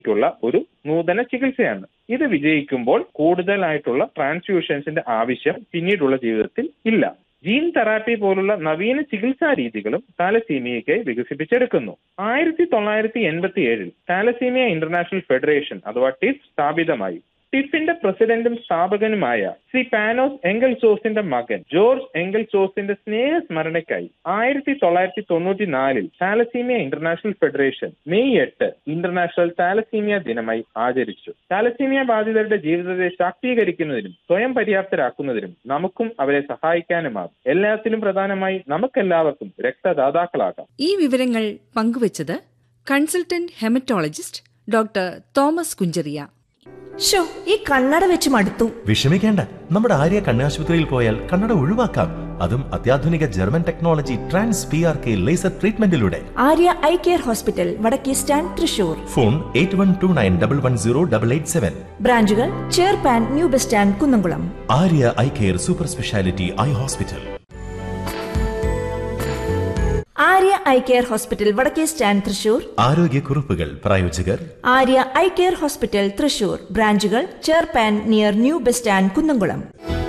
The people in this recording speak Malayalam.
ക്കുള്ള ഒരു നൂതന ചികിത്സയാണ് ഇത് വിജയിക്കുമ്പോൾ കൂടുതലായിട്ടുള്ള ട്രാൻസ്ഫ്യൂഷൻസിന്റെ ആവശ്യം പിന്നീടുള്ള ജീവിതത്തിൽ ഇല്ല ജീൻ തെറാപ്പി പോലുള്ള നവീന ചികിത്സാ രീതികളും താലസീമിയയ്ക്കായി വികസിപ്പിച്ചെടുക്കുന്നു ആയിരത്തി തൊള്ളായിരത്തി എൺപത്തി ഏഴിൽ താലസീമിയ ഇന്റർനാഷണൽ ഫെഡറേഷൻ അഥവാ ടിഫ് സ്ഥാപിതമായി ടിഫിന്റെ പ്രസിഡന്റും സ്ഥാപകനുമായ ശ്രീ പാനോസ് എങ്കൽസോസിന്റെ മകൻ ജോർജ് എങ്കൽസോസിന്റെ സ്നേഹസ്മരണയ്ക്കായി ആയിരത്തി തൊള്ളായിരത്തി തൊണ്ണൂറ്റി നാലിൽ താലസീമിയ ഇന്റർനാഷണൽ ഫെഡറേഷൻ മെയ് എട്ട് ഇന്റർനാഷണൽ താലസീമിയ ദിനമായി ആചരിച്ചു താലസീമിയ ബാധിതരുടെ ജീവിതത്തെ ശാക്തീകരിക്കുന്നതിനും സ്വയം പര്യാപ്തരാക്കുന്നതിനും നമുക്കും അവരെ സഹായിക്കാനുമാകും എല്ലാത്തിലും പ്രധാനമായി നമുക്കെല്ലാവർക്കും രക്തദാതാക്കളാകാം ഈ വിവരങ്ങൾ പങ്കുവച്ചത് consultant haematologist doctor Thomas Kunjeria show ഈ കണ്ണട വെച്ച് മടുത്തു വിഷമിക്കേണ്ട നമ്മുടെ ആര്യ കണ്ണാശുപത്രിയിൽ പോയാൽ കണ്ണട ഒഴിവാക്കാം അതും അത്യാധുനിക German technology trans P R K laser ട്രീറ്റ്മെന്റിലൂടെ ആര്യ ഐ കെയർ ഹോസ്പിറ്റൽ വടക്കേ stand Thrissur phone eight one two nine double one zero double eight seven ബ്രാഞ്ചുകൾ ചേർപ്പാൻ new bus stand Kunnamkulam Arya eye care super speciality eye hospital Arya eye care hospital വടക്കേ സ്റ്റാൻഡ് തൃശൂർ ആരോഗ്യക്കുറിപ്പുകൾ പ്രായോജകർ Arya eye care hospital Thrissur ബ്രാഞ്ചുകൾ ചേർപ്പാൻ near new bus stand Kunnamkulam